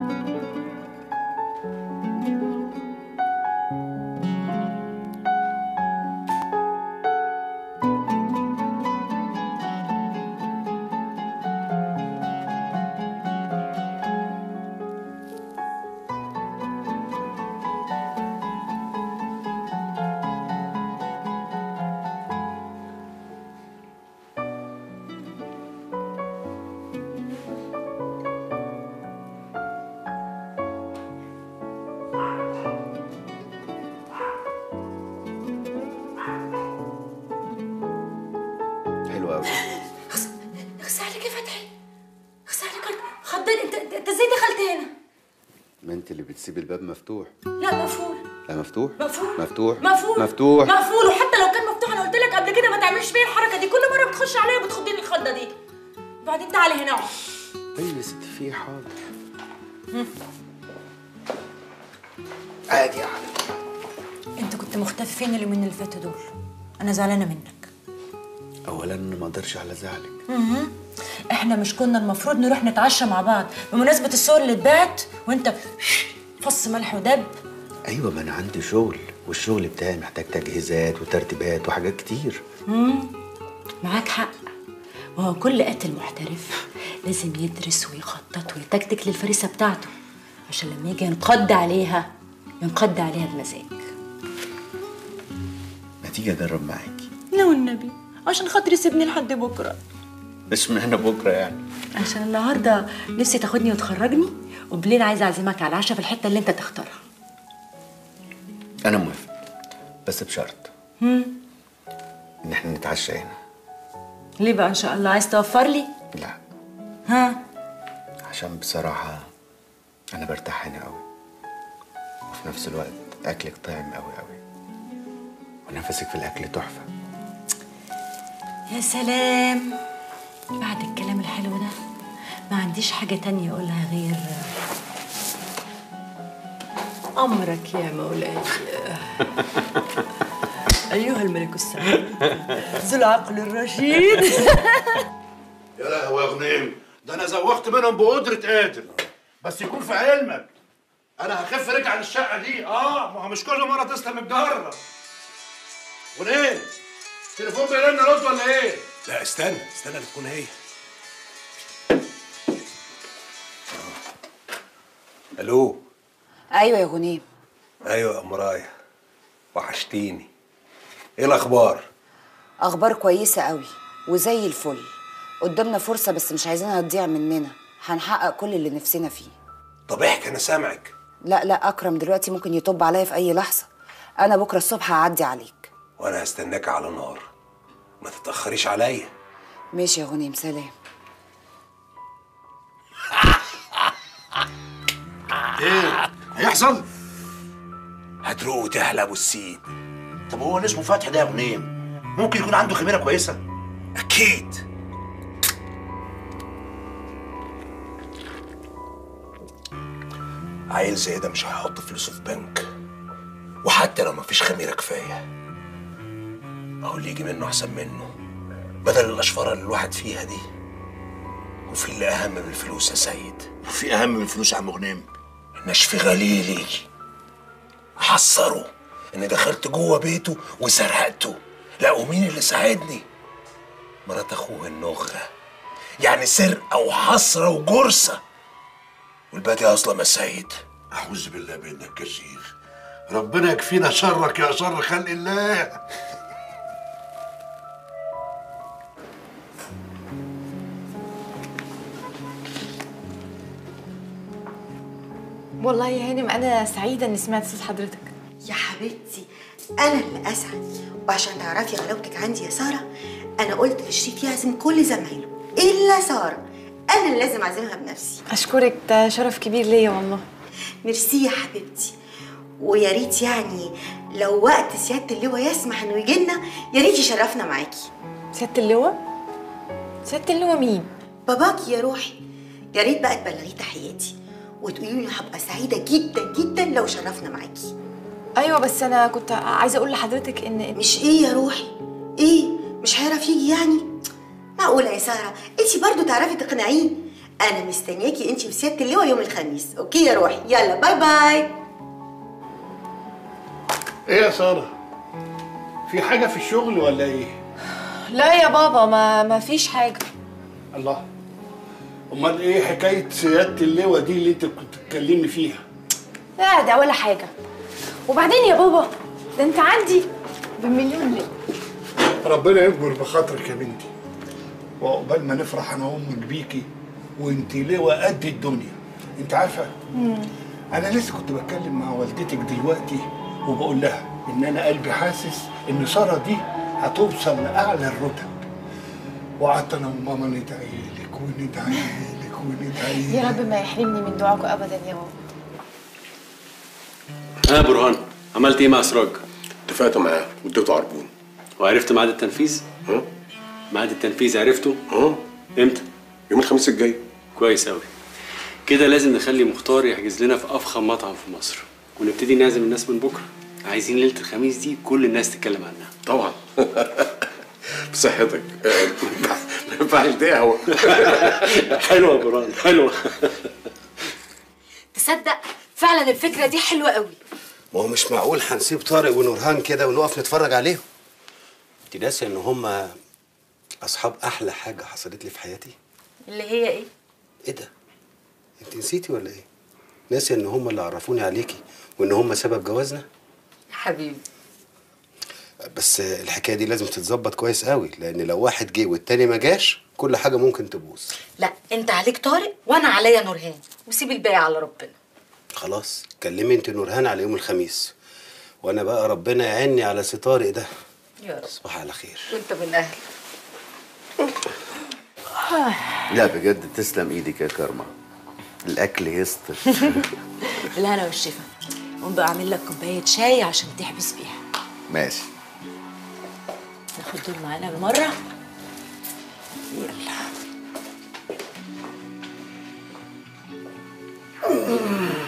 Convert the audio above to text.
حلو قوي اخس عليك يا فتحي اخس عليك خضيت انت انت إنت ازاي دخلت هنا؟ ما انت اللي بتسيب الباب مفتوح لا مقفول لا مفتوح مقفول مفتوح مقفول مفتوح مقفول وحتى لو كان مفتوح انا قلت لك قبل كده ما تعملش فيا الحركه دي كل مره بتخش عليا وبتخضني الخضه دي بعدين تعالى هنا اقعد ايوه يا ستي في حاضر عادي يا حبيبي انت كنت مختفي فين اليومين اللي فاتوا دول انا زعلانه منك اولا أنا ما اقدرش على زعلك مهم. احنا مش كنا المفروض نروح نتعشى مع بعض بمناسبه الصور اللي اتباعت وانت فص ملح ودب ايوه ما انا عندي شغل والشغل بتاعي محتاج تجهيزات وترتيبات وحاجات كتير مم. معاك حق وهو كل قاتل محترف لازم يدرس ويخطط ويتكتك للفريسة بتاعته عشان لما يجي ينقض عليها ينقض عليها بمزاج ما تيجي اجرب معاكي لا والنبي عشان خاطر يسيبني لحد بكره اشمعنى بكره يعني عشان النهارده نفسي تاخدني وتخرجني وبالليل عايزه اعزمك على العشاء في الحته اللي انت تختارها انا موافق بس بشرط مم. ان احنا نتعشى هنا ليه بقى ان شاء الله عايز توفر لي لا ها عشان بصراحه انا برتاح هنا قوي وفي نفس الوقت اكلك طعم قوي قوي ونفسك في الاكل تحفه يا سلام بعد الكلام الحلو ده ما عنديش حاجة تانية أقولها غير أمرك يا مولاي أيها الملك السعيد ذو العقل الرشيد يا لهوي يا غنيم ده انا زوغت منهم بقدرة قادر بس يكون في علمك انا هخف رجع للشقة دي اه ما هو مش كل مرة تسلم الجرة غنيم تليفون بيرن رد ولا ايه؟ لا استنى استنى تكون هي الو ايوه يا غنيم ايوه يا مرايا وحشتيني ايه الاخبار اخبار كويسه قوي وزي الفل قدامنا فرصه بس مش عايزينها تضيع مننا هنحقق كل اللي نفسنا فيه طب احكي انا سامعك لا لا اكرم دلوقتي ممكن يطب عليا في اي لحظه انا بكره الصبح هعدي عليك وانا هستناك على نار ما تتاخريش عليا ماشي يا غنيم سلام ايه؟ هيحصل؟ هتروق وتحلى ابو السيد طب هو اللي اسمه فتحي ده يا غنيم ممكن يكون عنده خميرة كويسة؟ اكيد عيل زي ده مش هيحط فلوسه في بنك وحتى لو مفيش خميره كفايه اهو اللي يجي منه احسن منه بدل الاشفاره اللي الواحد فيها دي وفي اللي اهم من الفلوس يا سيد في اهم من الفلوس يا عم غنيم نشف غليلي حصره اني دخلت جوه بيته وسرقته لا ومين اللي ساعدني مرات اخوه النغه يعني سرقه وحسره وجرسه والباقي اصلا يا سيد اعوذ بالله منك يا شيخ ربنا يكفينا شرك يا شر خلق الله والله يا هانم انا سعيده اني سمعت صوت حضرتك يا حبيبتي انا اللي اسعد وعشان تعرفي غلاوتك عندي يا ساره انا قلت للشريف يعزم كل زمايله الا ساره انا اللي لازم اعزمها بنفسي اشكرك ده شرف كبير ليا والله ميرسي يا حبيبتي ويا ريت يعني لو وقت سياده اللواء يسمح انه يجي لنا يا ريت يشرفنا معاكي سياده اللواء سياده اللواء مين باباكي يا روحي يا ريت بقى تبلغيه تحياتي وتقولي له هبقى سعيده جدا جدا لو شرفنا معاكي ايوه بس انا كنت عايزه اقول لحضرتك ان مش ايه يا روحي ايه مش هيعرف يجي يعني معقوله يا ساره انتي برضو تعرفي تقنعيه انا مستنياكي انت وسياده اللواء يوم الخميس اوكي يا روحي يلا باي باي ايه يا ساره في حاجه في الشغل ولا ايه لا يا بابا ما ما فيش حاجه الله امال ايه حكايه سياده اللواء دي اللي انت كنت بتكلمني فيها لا ده ولا حاجه وبعدين يا بابا ده انت عندي بمليون ليه ربنا يكبر بخاطرك يا بنتي وعقبال ما نفرح انا وامك بيكي وانت لواء قد الدنيا انت عارفه انا لسه كنت بتكلم مع والدتك دلوقتي وبقول لها ان انا قلبي حاسس ان ساره دي هتوصل لاعلى الرتب وقعدت انا وماما ندعي لك وندعي لك وندعي يا رب ما يحرمني من دعاكم ابدا يا بابا ها برهان عملت ايه مع سراج؟ اتفقت معاه واديته عربون وعرفت ميعاد التنفيذ؟ ها؟ ميعاد التنفيذ عرفته؟ ها؟ امتى؟ يوم الخميس الجاي كويس قوي كده لازم نخلي مختار يحجز لنا في افخم مطعم في مصر ونبتدي نعزم الناس من بكره عايزين ليله الخميس دي كل الناس تتكلم عنها طبعا بصحتك آه، ما ينفعش دي قهوه حلوه يا برهان حلوه تصدق فعلا الفكره دي حلوه قوي ما هو مش معقول هنسيب طارق ونورهان كده ونقف نتفرج عليهم انت ناسيه ان هم اصحاب احلى حاجه حصلت لي في حياتي اللي هي ايه ايه ده انت نسيتي ولا ايه ناسيه ان هم اللي عرفوني عليكي وان هم سبب جوازنا يا حبيبي بس الحكايه دي لازم تتظبط كويس قوي لان لو واحد جه والتاني ما جاش كل حاجه ممكن تبوظ لا انت عليك طارق وانا عليا نورهان وسيب الباقي على ربنا خلاص كلمي انت نورهان على يوم الخميس وانا بقى ربنا يعيني على سي طارق ده يا رب صباح على خير وانت من اهل لا بجد تسلم ايدك يا كارما الاكل يسطر الهنا والشفا قوم بقى اعمل لك كوبايه شاي عشان تحبس بيها ماشي ناخد دول معانا بالمره يلا